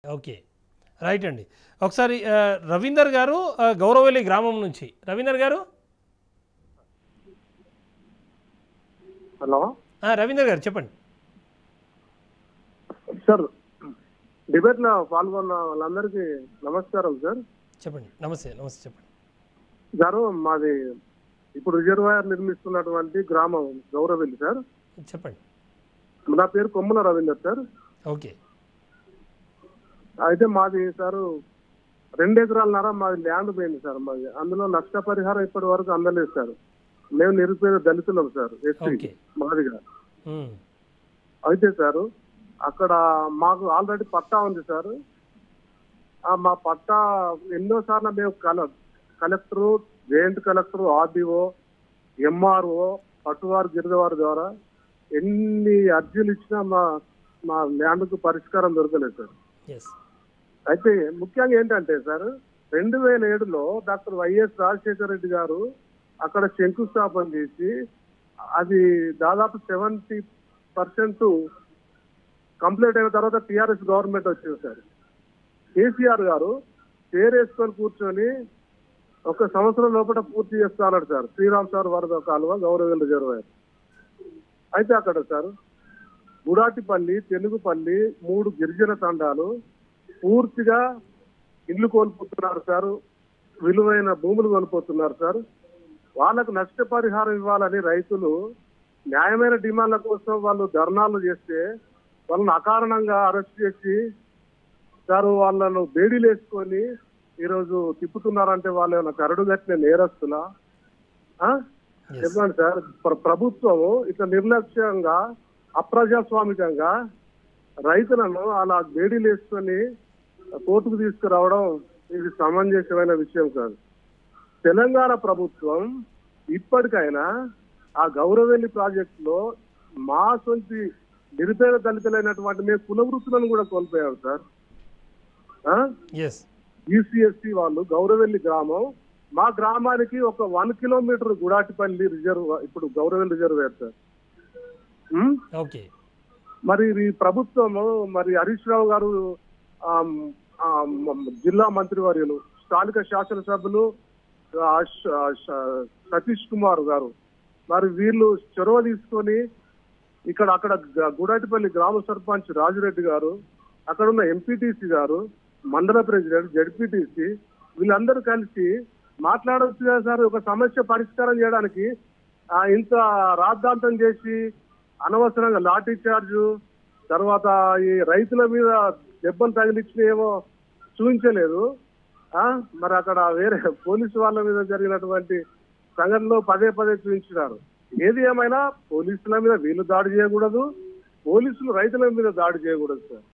Okay right అండి ఒకసారి ఆ, రవీందర్ గారు ఆ, గౌరవల్లి గ్రామం నుంచి రవీందర్ గారు హలో ఆ, రవీందర్ గారు చెప్పండి సార్ డిబేట్ లో పాల్గొన్న వాళ్ళందరికీ నమస్కారం సార్ చెప్పండి నమస్తే నమస్తే చెప్పండి గారు మాది ఇప్పుడు రిజర్వాయర్ నిర్మిస్తున్నటువంటి గ్రామం గౌరవెల్లి సార్ చెప్పండి నా పేరు కొమ్ముల రవీందర్ సార్ ఓకే అయితే మాది సార్ రెండు ఎకరాలన్నర మాది ల్యాండ్ పోయింది సార్ మాది అందులో నష్టపరిహారం ఇప్పటి వరకు అందలేదు సార్ మేము నిరుపేద దళితులం సార్ ఎస్టీ ఓకే. మాదిగా ఉమ్, అయితే సార్ అక్కడ మాకు ఆల్రెడీ పట్టా ఉంది సార్ ఆ మా పట్టా ఎన్నో సార్లు మేము కల collector joint collector RDO MRO పట్టువారు గిరిజవారి ద్వారా ఎన్ని అర్జీలు ఇచ్చినా మా మా ల్యాండ్కు పరిష్కారం దొరకలేదు సార్ ఎస్ అయితే ముఖ్యంగా ఏంటంటే సార్ రెండు వేల ఏడులో డాక్టర్ వైఎస్ రాజశేఖర రెడ్డి గారు అక్కడ శంకుస్థాపన చేసి అది దాదాపు సెవెంటీ పర్సెంట్ కంప్లీట్ అయిన తర్వాత టిఆర్ఎస్ గవర్నమెంట్ వచ్చింది సార్ కేసీఆర్ గారు పేరేసుకొని కూర్చొని ఒక సంవత్సరం లోపల పూర్తి చేస్తా అన్నాడు సార్ శ్రీరామ్ సార్ వరద కాలువ గౌరవ రిజర్వాయర్ అయితే అక్కడ సార్ గుడాటిపల్లి తెలుగుపల్లి మూడు గిరిజన తండాలు పూర్తిగా ఇల్లు కోల్పోతున్నారు సార్ విలువైన భూములు కోల్పోతున్నారు సార్ వాళ్ళకు నష్టపరిహారం ఇవ్వాలని రైతులు న్యాయమైన డిమాండ్ల కోసం వాళ్ళు ధర్నాలు చేస్తే వాళ్ళని అకారణంగా అరెస్ట్ చేసి సార్ వాళ్ళను బేడీలు వేసుకొని ఈరోజు తిప్పుతున్నారంటే వాళ్ళు ఏమైనా కరడు కట్టిన నేరస్తులా ఆ? ఎస్ చెప్పండి సార్ ప్ర- ప్రభుత్వం ఇట్లా నిర్లక్ష్యంగా అప్రజాస్వామికంగా రైతులను అలా బేడీలు వేసుకొని కోర్టుకు తీసుకురావడం ఇది సమంజసమైన విషయం కాదు తెలంగాణ ప్రభుత్వం ఇప్పటికైనా ఆ గౌరవెల్లి ప్రాజెక్ట్ లో మా సొంతి నిరుపేద దళితులైనటువంటి మేము కుల వృత్తులను కూడా కోల్పోయాం సార్ ఎస్ ఈసీఎస్సీ వాళ్ళు గౌరవెల్లి గ్రామం మా గ్రామానికి ఒక వన్ కిలోమీటర్ గుడాటిపల్లి రిజర్వ్ ఇప్పుడు గౌరవెల్లి రిజర్వేర్ సార్ ఉమ్? ఓకే మరి ఈ ప్రభుత్వము మరి హరీష్ రావు గారు ఆమ్, ఆమ్, జిల్లా మంత్రివర్యులు స్థానిక శాసనసభ్యులు ఆ, శ- శ- సతీష్ కుమార్ గారు మరి వీళ్ళు చొరవ తీసుకొని ఇక్కడ అక్కడ గ- గుడాటిపల్లి గ్రామ సర్పంచ్ రాజురెడ్డి గారు అక్కడ ఉన్న ఎంపీటీసీ గారు మండల ప్రెసిడెంట్ జడ్పీటీసీ వీళ్ళందరూ కలిసి మాట్లాడవచ్చు కదా సార్ ఒక సమస్య పరిష్కారం చేయడానికి ఆ, ఇంత రాద్ధాంతం చేసి అనవసరంగా లాఠీ చార్జు తర్వాత ఈ రైతుల మీద దెబ్బలు తగిలించినేమో చూపించలేదు ఆ మరి అక్కడ వేరే పోలీసు వాళ్ళ మీద జరిగినటువంటి సంఘటనలో పదే పదే చూపించినారు ఏది ఏమైనా పోలీసుల మీద వీళ్ళు దాడి చేయకూడదు పోలీసులు రైతుల మీద దాడి చేయకూడదు సార్